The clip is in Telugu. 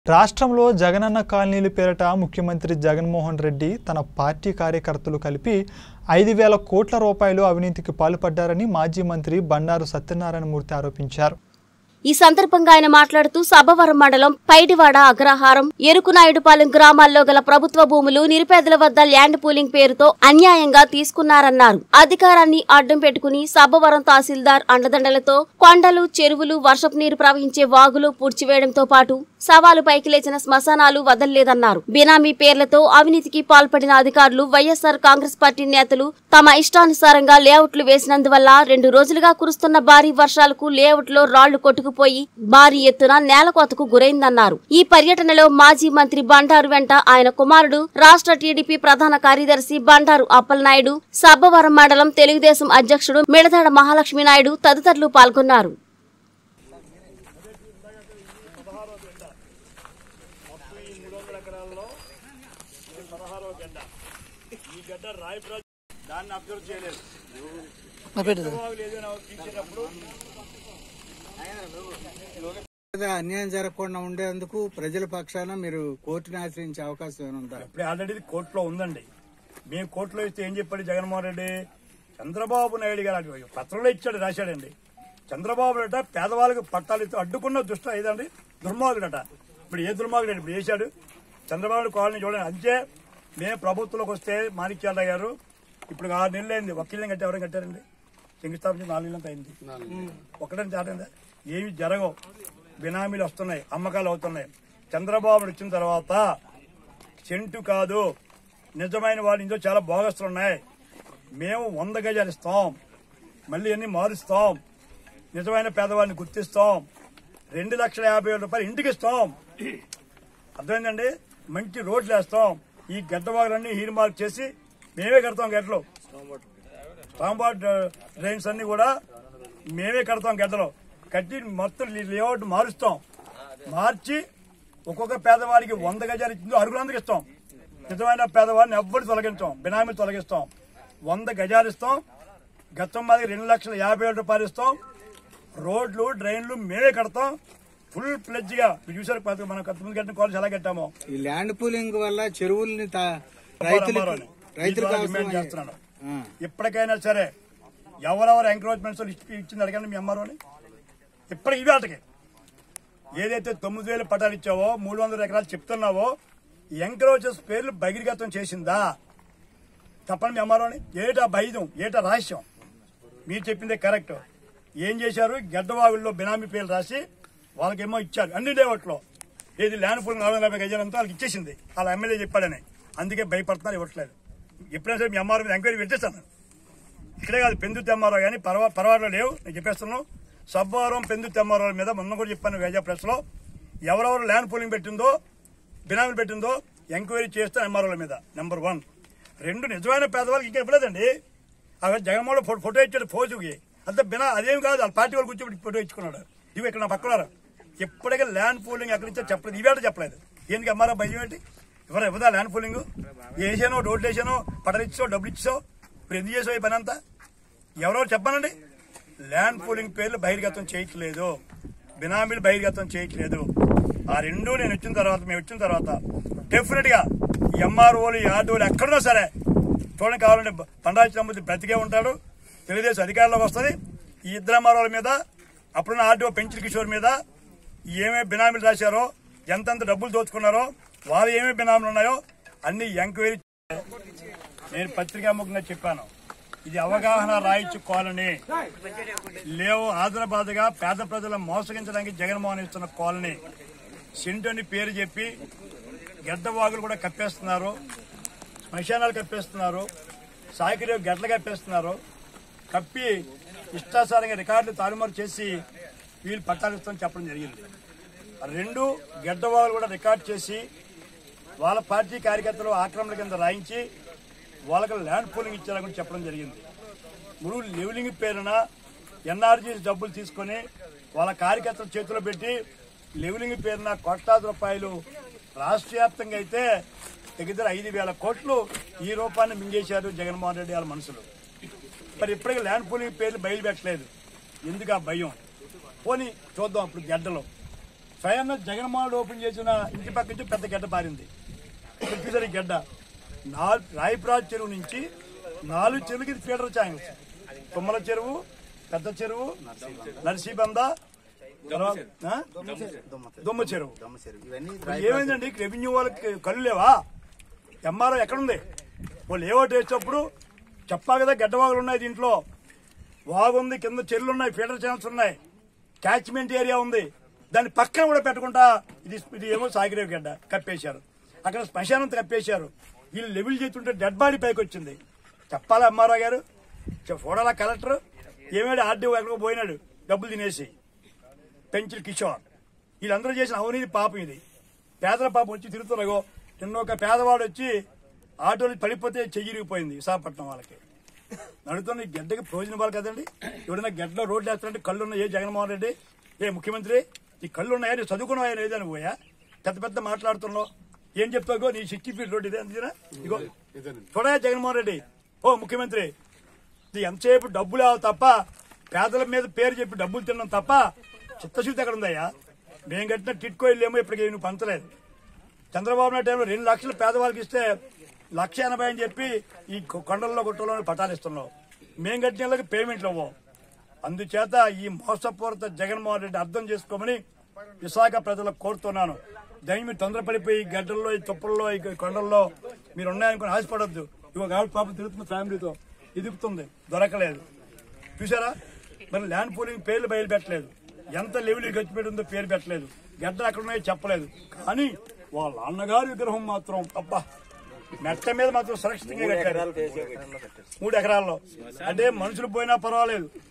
రాష్ట్రంలో జగనన్న కాలనీలు పేరిట ముఖ్యమంత్రి జగన్మోహన్ రెడ్డి తన పార్టీ కార్యకర్తలు కలిపి ఐదు వేల కోట్ల రూపాయలు అవినీతికి పాల్పడ్డారని మాజీ మంత్రి బండారు సత్యనారాయణమూర్తి ఆరోపించారు ఈ సందర్భంగా ఆయన మాట్లాడుతూ సభవరం మండలం పైడివాడ అగ్రహారం ఎరుకునాయుడుపాలెం గ్రామాల్లో గల ప్రభుత్వ భూములు నిరుపేదల వద్ద ల్యాండ్ పూలింగ్ పేరుతో అన్యాయంగా తీసుకున్నారన్నారు అధికారాన్ని అడ్డం పెట్టుకుని సభవరం తహసీల్దార్ అండదండలతో కొండలు చెరువులు వర్షపు నీరు ప్రవహించే వాగులు పూడ్చివేయడంతో పాటు సవాలు పైకి లేచిన శ్మశానాలు వదలలేదన్నారు బినామీ పేర్లతో అవినీతికి పాల్పడిన అధికారులు వైఎస్ఆర్ కాంగ్రెస్ పార్టీ నేతలు తమ ఇష్టానుసారంగా లేఅవుట్లు వేసినందువల్ల రెండు రోజులుగా కురుస్తున్న భారీ వర్షాలకు లేఅవుట్ లో రాళ్లు కొట్టుకుపోయి భారీ ఎత్తున నేలకోతకు గురైందన్నారు ఈ పర్యటనలో మాజీ మంత్రి బండారు వెంట ఆయన కుమారుడు రాష్ట్ర టీడీపీ ప్రధాన కార్యదర్శి బండారు అప్పలనాయుడు సబ్బవరం మండలం తెలుగుదేశం అధ్యక్షుడు మిడదాడ మహాలక్ష్మి నాయుడు తదితరులు పాల్గొన్నారు దాన్ని అబ్జర్వ్ చేయలేదు లేదా అన్యాయం జరగకుండా ఉండేందుకు ప్రజల పక్షాన మీరు కోర్టుని ఆశ్రయించే అవకాశం ఏమైనా ఉందా ఇప్పుడు ఆల్రెడీ ఇది కోర్టులో ఉందండి మేము కోర్టులో ఇస్తే ఏం చెప్పాడు జగన్మోహన్ రెడ్డి చంద్రబాబు నాయుడు గారు అటు పత్రంలో ఇచ్చాడు రాశాడండి చంద్రబాబు నాయుడు పేదవాళ్ళకి పట్టాలు ఇస్తూ అడ్డుకున్న దుష్ట ఏదండి దుర్మార్గుడట ఇప్పుడు ఏ దుర్మార్గుడు ఇప్పుడు వేశాడు చంద్రబాబు నాయుడు కాలనీ చూడండి అంతే మేము ప్రభుత్వంలోకి వస్తే మాణిక్యాల గారు ఇప్పుడు ఆరు నెలలు అయింది ఒక ఇల్లు కట్టి ఎవరైనా కట్టారండి శంకుస్థాపన నాలుగు నెలలంత అయింది ఒకటని చాటండి ఏమి జరగవు బినామీలు వస్తున్నాయి అమ్మకాలు అవుతున్నాయి చంద్రబాబు నాయుడు వచ్చిన తర్వాత చెంటు కాదు నిజమైన వాళ్ళు ఇందులో చాలా బోగస్తులు ఉన్నాయి మేము వంద గజాలు ఇస్తాం మళ్ళీ అన్ని మారుస్తాం నిజమైన పేదవాళ్ళని గుర్తిస్తాం రెండు లక్షల యాభై వేల రూపాయలు ఇంటికి ఇస్తాం అర్థమైందండి మంచి రోడ్లు వేస్తాం ఈ గడ్డవాగులన్నీ హీర్ మార్క్ చేసి మేమే కడతాం గడ్డలు స్టాంబార్డ్ డ్రైన్స్ అన్ని కూడా మేమే కడతాం గడ్డలో కట్టి మొత్తం లేఅవుట్ మారుస్తాం మార్చి ఒక్కొక్క పేదవాడికి వంద గజాలు ఇచ్చిందో అరుగులందరికి ఇస్తాం నిజమైన పేదవాడిని ఎవ్వరు తొలగించాం బినామీ తొలగిస్తాం వంద గజాలు ఇస్తాం గతం మాది రెండు లక్షల యాభై వేల రూపాయలు ఇస్తాం రోడ్లు డ్రైన్లు మేమే కడతాం ఫుల్ ప్లెజ్ గా మీరు చూసారు పది- మనం కొంతమంది కట్టిన కాలేజ్ ఎలా కట్టామో ఈ ల్యాండ్ పూలింగ్ వల్ల చెరువుల్ని తా- రైతులకు అమ్మారాని. ఈ రైతులకు ద్వారా అవసరం డిమాండ్ అయ్యే- చేస్తున్నాను ఆ. ఇప్పటికైనా సరే ఎవరెవరు ఎంకరేజ్మెంట్స్ ఇచ్చింది అడగండి మీ అమ్మారోని ఇప్పటికి ఇవి ఆటకి ఏదైతే తొమ్మిది వేలు పటాలు ఇచ్చావో మూడు వందల ఎకరాలు చెప్తున్నావో ఎంకరేజెస్ పేర్లు బహిర్గతం చేసిందా చెప్పండి మీ అమ్మారోని ఏటా భైదం ఏటా రహస్యం మీరు చెప్పిందే కరెక్ట్ ఏం చేశారు గడ్డవాగుల్లో బినామీ పేర్లు రాసి వాళ్ళకేమో ఇచ్చారు అన్ని లేవట్లో ఏది ల్యాండ్ పూల్ నాలుగు వందల యాభై గజాలంతా వాళ్ళకి ఇచ్చేసింది వాళ్ళ ఎమ్మెల్యే చెప్పాడని అందుకే భయపడుతున్నారు ఇవ్వట్లేదు ఎప్పుడైనా సరే మీ అమ్మారు మీద ఎంక్వైరీ పెట్టేస్తాను ఇక్కడే కాదు పెందు తెమ్మారో కానీ పర్వా పర్వాలో లేవు నేను చెప్పేస్తున్నాను సబ్బవరం పెందు తెమ్మారో మీద మొన్న కూడా చెప్పాను వేజా ప్రెస్ లో ఎవరెవరు ల్యాండ్ పూలింగ్ పెట్టిందో బినామీలు పెట్టిందో ఎంక్వైరీ చేస్తే ఎంఆర్ఓల మీద నెంబర్ వన్ రెండు నిజమైన పేదవాళ్ళకి ఇంకా ఇవ్వలేదండి అక్కడ జగన్మోహన్ ఫోటో ఫోటో ఇచ్చాడు ఫోజుకి అంత బినా అదేం కాదు వాళ్ళ పార్టీ వాళ్ళు కూర్చోబెట్టి ఫోటో ఇచ్చుకున్నాడు ఇవి ఇక్కడ నా పక్కన ఎప్పటికీ ల్యాండ్ పూలింగ్ ఎక్కడి నుంచో చెప్పలేదు ఇవేట చెప్పలేదు ఏంటి ఎంఆర్ఓ భయం ఏంటి ఎవరు ఇవ్వదా ల్యాండ్ పూలింగ్ వేసానో రోడ్లు వేసానో పటలు ఇచ్చావు డబ్బులు ఇచ్చావు ఇప్పుడు ఎందుకు చేసావు ఈ పని అంతా ఎవరెవరు చెప్పానండి ల్యాండ్ పూలింగ్ పేర్లు బహిర్గతం చేయట్లేదు బినామీలు బహిర్గతం చేయట్లేదు ఆ రెండు నేను వచ్చిన తర్వాత మేము వచ్చిన తర్వాత డెఫినెట్ గా ఎంఆర్ఓలు ఈ ఆర్డీఓలు ఎక్కడున్నా సరే చూడండి కావాలంటే పండాచి నమ్మూర్తి బ్రతికే ఉంటాడు తెలుగుదేశం అధికారంలోకి వస్తుంది ఈ ఇద్దరు ఎంఆర్ఓల మీద అప్పుడున్న ఆర్డీఓ పెంచిన కిషోర్ మీద ఏమేమి బినామీలు రాశారో ఎంతెంత డబ్బులు దోచుకున్నారో వాళ్ళు ఏమేమి బినామీలు ఉన్నాయో అన్ని ఎంక్వైరీ నేను పత్రికాముఖంగా చెప్పాను ఇది అవగాహన రాయిచ్చు కాలనీ లేవు ఆదరబాదుగా పేద ప్రజలను మోసగించడానికి జగన్మోహన్ ఇస్తున్న కాలనీ సింటోని పేరు చెప్పి గడ్డవాగులు కూడా కప్పేస్తున్నారు శ్మశానాలు కప్పేస్తున్నారు సాకిరి గడ్డలు కప్పేస్తున్నారు కప్పి ఇష్టాసారంగా రికార్డులు తారుమారు చేసి వీళ్ళు పట్టాలు ఇస్తామని చెప్పడం జరిగింది రెండు గడ్డవాగులు కూడా రికార్డ్ చేసి వాళ్ళ పార్టీ కార్యకర్తలు ఆక్రమణ కింద రాయించి వాళ్ళకి ల్యాండ్ పూలింగ్ ఇచ్చారని కూడా చెప్పడం జరిగింది ఇప్పుడు లెవెలింగ్ పేరున ఎన్ఆర్జీ డబ్బులు తీసుకొని వాళ్ళ కార్యకర్తల చేతిలో పెట్టి లెవెలింగ్ పేరున కోట్లాది రూపాయలు రాష్ట్ర వ్యాప్తంగా అయితే దగ్గర ఐదు వేల కోట్లు ఈ రూపాన్ని మింగేశారు జగన్మోహన్ రెడ్డి వాళ్ళ మనుషులు మరి ఇప్పటికీ ల్యాండ్ పూలింగ్ పేర్లు బయలుపెట్టలేదు ఎందుకు ఆ భయం పోనీ చూద్దాం ఇప్పుడు గడ్డలో స్వయంగా జగన్మోహన్ ఓపెన్ చేసిన ఇంటి పక్క నుంచి పెద్ద గడ్డ పారింది ఇక్కడ చూసారు ఈ గడ్డ నాలుగు రాయపురాజు చెరువు నుంచి నాలుగు చెరువుకి ఇది ఫీడర్ ఛానల్స్ తుమ్మల చెరువు పెద్ద చెరువు నర్సీబంద తర్వాత, ఆ? దుమ్మ చెరువు ఇవన్నీ ఏమైందండి రెవెన్యూ వాళ్ళకి కళ్ళు లేవా ఎంఆర్ఓ ఎక్కడుంది వాళ్ళు ఏ ఓటు వేసేటప్పుడు చెప్పా కదా గడ్డవాగులు ఉన్నాయి దీంట్లో వాగుంది కింద చెరువులు ఉన్నాయి ఫీడర్ ఛానల్స్ ఉన్నాయి క్యాచ్మెంట్ ఏరియా ఉంది దాని పక్కన కూడా పెట్టకుండా ఇది ఇది ఏమో సాగిరేవి గడ్డ కప్పేశారు అక్కడ శ్మశానం కప్పేశారు వీళ్ళు లెవెల్ చేస్తుంటే డెడ్ బాడీ పైకి వచ్చింది చెప్పాలా ఎంఆర్ఓ గారు చె- చూడాలా కలెక్టర్ ఏమేడు ఆర్డీఓ ఎక్కడికో పోయినాడు డబ్బులు తినేసి పెంచులు కిషోర్ వీళ్ళందరూ చేసిన అవినీతి పాపం ఇది పేదల పాపం వచ్చి తిరుగుతున్నాగో నిన్న ఒక పేదవాడు వచ్చి ఆటోలు పడిపోతే చెయ్యిరిగిపోయింది విశాఖపట్నం వాళ్ళకి నడుతున్న ఈ గడ్డకి ప్రయోజనం వాళ్ళు కదండి ఎవడైనా గడ్డలో రోడ్లు వేస్తారంటే కళ్ళు ఉన్నాయి ఏ జగన్మోహన్ రెడ్డి ఏ ముఖ్యమంత్రి ఈ కళ్ళు ఉన్నాయా నీ చదువుకున్నాయా లేదని పోయా పెద్ద పెద్ద మాట్లాడుతున్నావు ఏం చెప్తావు నీ సిక్స్టీ ఫీట్ రోడ్ ఇదే అంతేనా ఇగో చూడయా జగన్మోహన్ రెడ్డి ఓ ముఖ్యమంత్రి ఇది ఎంతసేపు డబ్బులు అవ్వాలి తప్ప పేదల మీద పేరు చెప్పి డబ్బులు తిన్నాం తప్ప చిత్తశుద్ధి ఎక్కడ ఉందయ్యా మేము కట్టిన టిట్కో ఇల్లేమో ఇప్పటికి నువ్వు పంచలేదు చంద్రబాబు నాయుడు టైంలో రెండు లక్షలు పేదవాళ్ళకి ఇస్తే లక్ష ఎనభై అని చెప్పి ఈ కొ- కొండల్లో గుట్టలో పట్టాలు ఇస్తున్నావు మేము కట్టిన వాళ్ళకి పేమెంట్లు ఇవ్వవు అందుచేత ఈ మోసపూరిత జగన్మోహన్ రెడ్డి అర్థం చేసుకోమని విశాఖ ప్రజలకు కోరుతున్నాను దయ మీరు తొందరపడిపోయి ఈ గడ్డల్లో ఈ తుప్పల్లో ఈ కొండల్లో మీరు ఉన్నాయనుకుని ఆశపడొద్దు ఇవ్వ కాబట్టి పాపం తిరుగుతున్న ఫ్యామిలీతో ఇదుపుతుంది దొరకలేదు చూసారా మరి ల్యాండ్ పూలింగ్ పేర్లు బయలు పెట్టలేదు ఎంత లెవెల్ ఖర్చు పెట్టిందో పేరు పెట్టలేదు గడ్డ ఎక్కడ ఉన్నాయో చెప్పలేదు కానీ వాళ్ళ అన్నగారి విగ్రహం మాత్రం అబ్బా మెట్ట మీద మాత్రం సురక్షితంగా కట్టారు మూడు ఎకరాల్లో అంటే మనుషులు పోయినా పర్వాలేదు